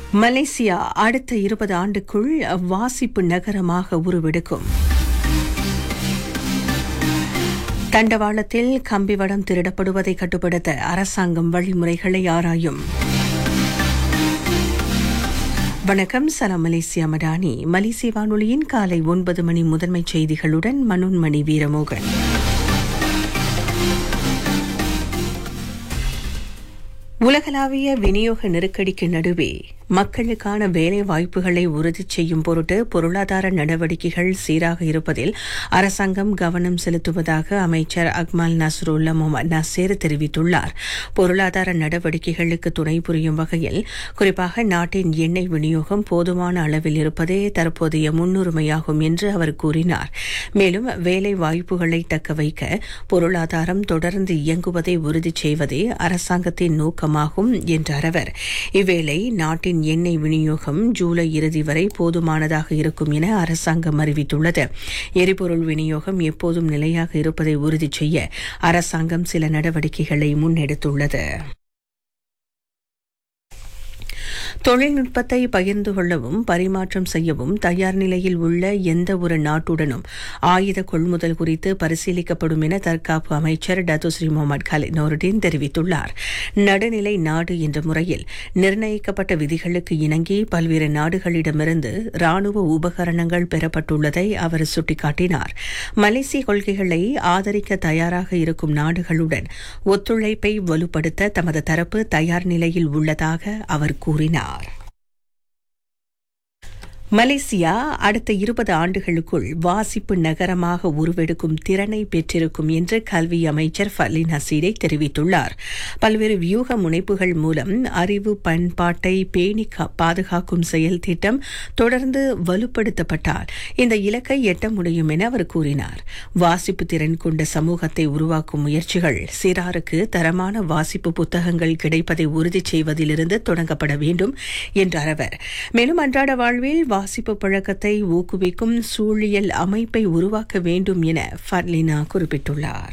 Malaysia அடுத்த இருபது ஆண்டுக்குள் வாசிப்பு நகரமாக உருவெடுக்கும் தண்டவாளத்தில் கம்பிவடம் திருடப்படுவதை கட்டுப்படுத்த அரசாங்கம் வழிமுறைகளை ஆராயும் வணக்கம் சலாம் மலேசியா மடானி மலேசிய வானொலியின் காலை ஒன்பது மணி முதன்மைச் செய்திகளுடன் மனோன்மணி வீரமோகன் உலகளாவிய விநியோக நெருக்கடிக்கு நடுவே மக்களுக்கான வேலை வாய்ப்புகளை உறுதி செய்யும் பொருட்டு பொருளாதார நடவடிக்கைகள் சீராக இருப்பதில் அரசாங்கம் கவனம் செலுத்துவதாக அமைச்சர் அக்மால் நஸ்ருல்லா முகமது நசீர் தெரிவித்துள்ளார் பொருளாதார நடவடிக்கைகளுக்கு துணை புரியும் வகையில் குறிப்பாக நாட்டின் எண்ணெய் விநியோகம் போதுமான அளவில் இருப்பதே தற்போதைய முன்னுரிமையாகும் என்று அவர் கூறினார் மேலும் வேலை வாய்ப்புகளை தக்க வைக்க பொருளாதாரம் தொடர்ந்து இயங்குவதை உறுதி செய்வதே அரசாங்கத்தின் நோக்கமாகும் என்றார் அவர் இவ்வேளை நாட்டின் எண்ணெய் விநியோகம் ஜூலை இறுதி வரை போதுமானதாக இருக்கும் என அரசாங்கம் அறிவித்துள்ளது எரிபொருள் விநியோகம் எப்போதும் நிலையாக இருப்பதை உறுதி செய்ய அரசாங்கம் சில நடவடிக்கைகளை முன்னெடுத்துள்ளது தொழில்நுட்பத்தை பகிர்ந்து கொள்ளவும் பரிமாற்றம் செய்யவும் தயார் நிலையில் உள்ள எந்த ஒரு நாட்டுடனும் ஆயுத கொள்முதல் குறித்து பரிசீலிக்கப்படும் என தற்காப்பு அமைச்சர் டத்துஸ்ரீ முகமது கலித் நோருடீன் தெரிவித்துள்ளார் நடுநிலை நாடு என்ற முறையில் நிர்ணயிக்கப்பட்ட விதிகளுக்கு இணங்கி பல்வேறு நாடுகளிடமிருந்து ராணுவ உபகரணங்கள் பெறப்பட்டுள்ளதை அவர் சுட்டிக்காட்டினார் மலேசிய கொள்கைகளை ஆதரிக்க தயாராக இருக்கும் நாடுகளுடன் ஒத்துழைப்பை வலுப்படுத்த தமது தரப்பு தயார் நிலையில் உள்ளதாக அவர் கூறினார் மலேசியா அடுத்த இருபது ஆண்டுகளுக்குள் வாசிப்பு நகரமாக உருவெடுக்கும் திறனை பெற்றிருக்கும் என்று கல்வி அமைச்சர் ஃபலின் ஹசீரை தெரிவித்துள்ளார் பல்வேறு வியூக முனைப்புகள் மூலம் அறிவு பண்பாட்டை பேணி பாதுகாக்கும் செயல் திட்டம் தொடர்ந்து வலுப்படுத்தப்பட்டால் இந்த இலக்கை எட்ட முடியும் என அவர் கூறினார் வாசிப்பு திறன் கொண்ட சமூகத்தை உருவாக்கும் முயற்சிகள் சிறாருக்கு தரமான வாசிப்பு புத்தகங்கள் கிடைப்பதை உறுதி செய்வதிலிருந்து தொடங்கப்பட வேண்டும் என்றார் அவர் மேலும் அன்றாட வாழ்வில் வாசிப்பு பழக்கத்தை ஊக்குவிக்கும் சூழியல் அமைப்பை உருவாக்க வேண்டும் என ஃபர்லினா குறிப்பிட்டுள்ளார்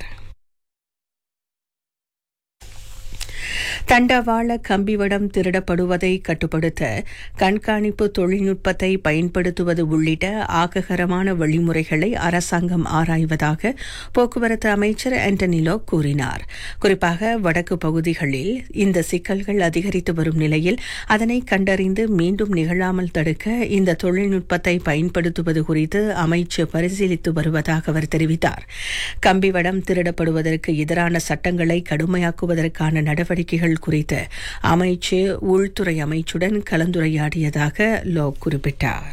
தண்டவாள கம்பிவடம் திருடப்படுவதை கட்டுப்படுத்த கண்காணிப்பு தொழில்நுட்பத்தை பயன்படுத்துவது உள்ளிட்ட ஆக்ககரமான வழிமுறைகளை அரசாங்கம் ஆராய்வதாக போக்குவரத்து அமைச்சர் ஆண்டனிலோ கூறினார் குறிப்பாக வடக்கு பகுதிகளில் இந்த சிக்கல்கள் அதிகரித்து வரும் நிலையில் அதனை கண்டறிந்து மீண்டும் நிகழாமல் தடுக்க இந்த தொழில்நுட்பத்தை பயன்படுத்துவது குறித்து அமைச்சு பரிசீலித்து வருவதாக அவர் தெரிவித்தார் கம்பிவடம் திருடப்படுவதற்கு எதிரான சட்டங்களை கடுமையாக்குவதற்கான நடவடிக்கைகள் குறித்து அமைச்சு உள்துறை அமைச்சுடன் கலந்துரையாடியதாக லோ குறிப்பிட்டார்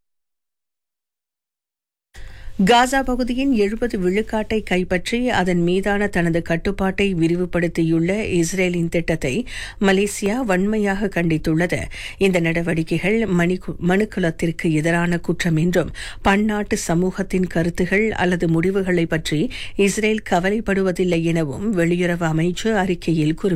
காசா பகுதியின் எழுபது விழுக்காட்டை கைப்பற்றி அதன் மீதான தனது கட்டுப்பாட்டை விரிவுபடுத்தியுள்ள இஸ்ரேலின் திட்டத்தை மலேசியா வன்மையாக கண்டித்துள்ளது இந்த நடவடிக்கைகள் மனுக்குலத்திற்கு எதிரான குற்றம் என்றும் பன்னாட்டு சமூகத்தின் கருத்துகள் அல்லது முடிவுகளை பற்றி இஸ்ரேல் கவலைப்படுவதில்லை எனவும் வெளியுறவு அமைச்சு அறிக்கையில் குறிப்பிட்டார்